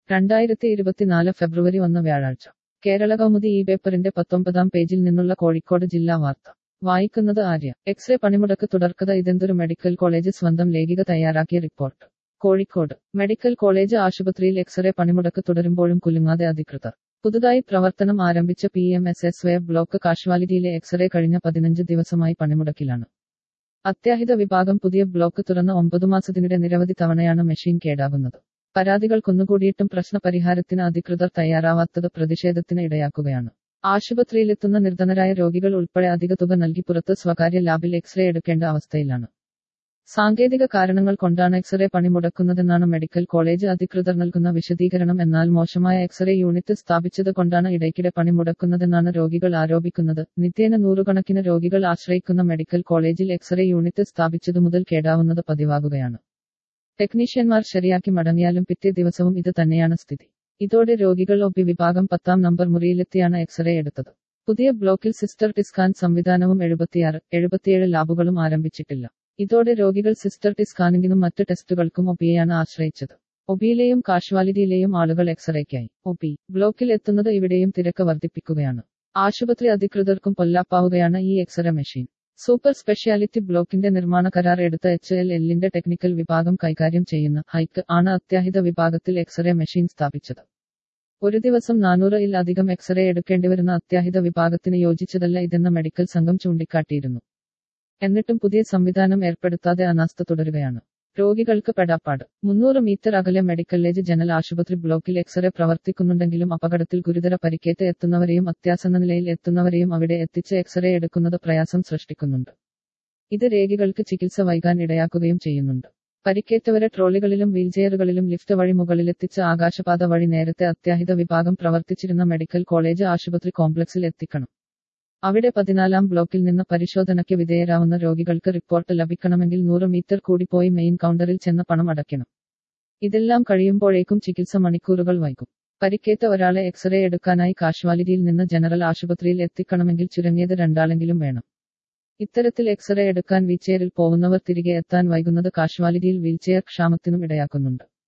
രണ്ടായിരത്തി ഇരുപത്തിനാല് ഫെബ്രുവരി ഒന്ന് വ്യാഴാഴ്ച കേരള കൗമുദി ഈ പേപ്പറിന്റെ പത്തൊമ്പതാം പേജിൽ നിന്നുള്ള കോഴിക്കോട് ജില്ലാ വാർത്ത വായിക്കുന്നത് ആര്യ എക്സ്റേ പണിമുടക്ക് തുടർക്കഥ ഇതെന്തൊരു മെഡിക്കൽ കോളേജ് സ്വന്തം ലേഖിക തയ്യാറാക്കിയ റിപ്പോർട്ട് കോഴിക്കോട് മെഡിക്കൽ കോളേജ് ആശുപത്രിയിൽ എക്സ്റേ പണിമുടക്ക് തുടരുമ്പോഴും കുലുങ്ങാതെ അധികൃതർ പുതുതായി പ്രവർത്തനം ആരംഭിച്ച P M S S Y block കാഷ്വാലിറ്റിയിലെ എക്സ്റേ കഴിഞ്ഞ പതിനഞ്ച് ദിവസമായി പണിമുടക്കിലാണ് അത്യാഹിത വിഭാഗം പുതിയ ബ്ലോക്ക് തുറന്ന ഒമ്പതു മാസത്തിനിടെ നിരവധി തവണയാണ് മെഷീൻ കേടാകുന്നത് പരാതികൾ കുന്നുകൂടിയിട്ടും പ്രശ്ന പരിഹാരത്തിന് അധികൃതർ തയ്യാറാവാത്തത് പ്രതിഷേധത്തിന് ഇടയാക്കുകയാണ് ആശുപത്രിയിലെത്തുന്ന നിർധനരായ രോഗികൾ ഉൾപ്പെടെ അധിക തുക നൽകി പുറത്ത് സ്വകാര്യ ലാബിൽ എക്സ്റേ എടുക്കേണ്ട അവസ്ഥയിലാണ് സാങ്കേതിക കാരണങ്ങൾ കൊണ്ടാണ് എക്സ്റേ പണിമുടക്കുന്നതെന്നാണ് മെഡിക്കൽ കോളേജ് അധികൃതർ നൽകുന്ന വിശദീകരണം എന്നാൽ മോശമായ എക്സ്റേ യൂണിറ്റ് സ്ഥാപിച്ചത് കൊണ്ടാണ് ഇടയ്ക്കിടെ പണിമുടക്കുന്നതെന്നാണ് രോഗികൾ ആരോപിക്കുന്നത് നിത്യേന നൂറുകണക്കിന് രോഗികൾ ആശ്രയിക്കുന്ന മെഡിക്കൽ കോളേജിൽ എക്സ്റേ യൂണിറ്റ് സ്ഥാപിച്ചതു മുതൽ കേടാവുന്നത് പതിവാകുകയാണ് ടെക്നീഷ്യന്മാർ ശരിയാക്കി മടങ്ങിയാലും പിറ്റേ ദിവസവും ഇത് തന്നെയാണ് സ്ഥിതി ഇതോടെ രോഗികൾ ഒബി വിഭാഗം പത്താം നമ്പർ മുറിയിലെത്തിയാണ് എക്സ്റേ എടുത്തത് പുതിയ ബ്ലോക്കിൽ സിസ്റ്റർ ടിസ്കാൻ സംവിധാനവും എഴുപത്തിയാറ് എഴുപത്തിയേഴ് ലാബുകളും ആരംഭിച്ചിട്ടില്ല ഇതോടെ രോഗികൾ സിസ്റ്റർ ടി സ്കാനിങ്ങിനും മറ്റ് ടെസ്റ്റുകൾക്കും ഒബിയെയാണ് ആശ്രയിച്ചത് ഒബിയിലെയും കാഷ്വാലിറ്റിയിലെയും ആളുകൾ എക്സ്റേക്കായി ഒബി ബ്ലോക്കിൽ എത്തുന്നത് ഇവിടെയും തിരക്ക് വർദ്ധിപ്പിക്കുകയാണ് ആശുപത്രി അധികൃതർക്കും പൊല്ലാപ്പാവുകയാണ് ഈ എക്സ്റേ മെഷീൻ സൂപ്പർ സ്പെഷ്യാലിറ്റി ബ്ലോക്കിന്റെ നിർമ്മാണ കരാർ എടുത്ത എച്ച് എൽ എല്ലിന്റെ ടെക്നിക്കൽ വിഭാഗം കൈകാര്യം ചെയ്യുന്ന ഹൈക്ക് ആണ് അത്യാഹിത വിഭാഗത്തിൽ എക്സ്റേ മെഷീൻ സ്ഥാപിച്ചത് ഒരു ദിവസം നാനൂറ് ഇൽ അധികം എക്സ്റേ എടുക്കേണ്ടിവരുന്ന അത്യാഹിത വിഭാഗത്തിന് യോജിച്ചതല്ല ഇതെന്ന മെഡിക്കൽ സംഘം ചൂണ്ടിക്കാട്ടിയിരുന്നു എന്നിട്ടും പുതിയ സംവിധാനം ഏർപ്പെടുത്താതെ അനാസ്ഥ തുടരുകയാണ് രോഗികൾക്ക് പെടാപ്പാട് മുന്നൂറ് മീറ്റർ അകലെ മെഡിക്കൽ ജനറൽ ആശുപത്രി ബ്ലോക്കിൽ എക്സ്റേ പ്രവർത്തിക്കുന്നുണ്ടെങ്കിലും അപകടത്തിൽ ഗുരുതര പരിക്കേറ്റ് എത്തുന്നവരെയും അത്യാസന്ന നിലയിൽ എത്തുന്നവരെയും അവിടെ എത്തിച്ച് എക്സ്റേ എടുക്കുന്നത് പ്രയാസം സൃഷ്ടിക്കുന്നുണ്ട് ഇത് രോഗികൾക്ക് ചികിത്സ വൈകാൻ ഇടയാക്കുകയും ചെയ്യുന്നുണ്ട് പരിക്കേറ്റവരെ ട്രോളികളിലും വീൽചെയറുകളിലും ലിഫ്റ്റ് വഴി മുകളിലെത്തിച്ച് ആകാശപാത വഴി നേരത്തെ അത്യാഹിത വിഭാഗം പ്രവർത്തിച്ചിരുന്ന മെഡിക്കൽ കോളേജ് ആശുപത്രി കോംപ്ലക്സിൽ എത്തിക്കണം അവിടെ പതിനാലാം ബ്ലോക്കിൽ നിന്ന് പരിശോധനയ്ക്ക് വിധേയരാവുന്ന രോഗികൾക്ക് റിപ്പോർട്ട് ലഭിക്കണമെങ്കിൽ നൂറ് മീറ്റർ കൂടി പോയി മെയിൻ കൗണ്ടറിൽ ചെന്ന് പണം അടയ്ക്കണം ഇതെല്ലാം കഴിയുമ്പോഴേക്കും ചികിത്സ മണിക്കൂറുകൾ വൈകും പരിക്കേറ്റ ഒരാളെ എക്സ്റേ എടുക്കാനായി കാഷ്വാലിറ്റിയിൽ നിന്ന് ജനറൽ ആശുപത്രിയിൽ എത്തിക്കണമെങ്കിൽ ചുരുങ്ങിയത് രണ്ടാളെങ്കിലും വേണം ഇത്തരത്തിൽ എക്സ്റേ എടുക്കാൻ വീൽചെയറിൽ പോകുന്നവർ തിരികെ എത്താൻ വൈകുന്നത് കാഷ്വാലിറ്റിയിൽ വീൽചെയർ ക്ഷാമത്തിനും ഇടയാക്കുന്നുണ്ട്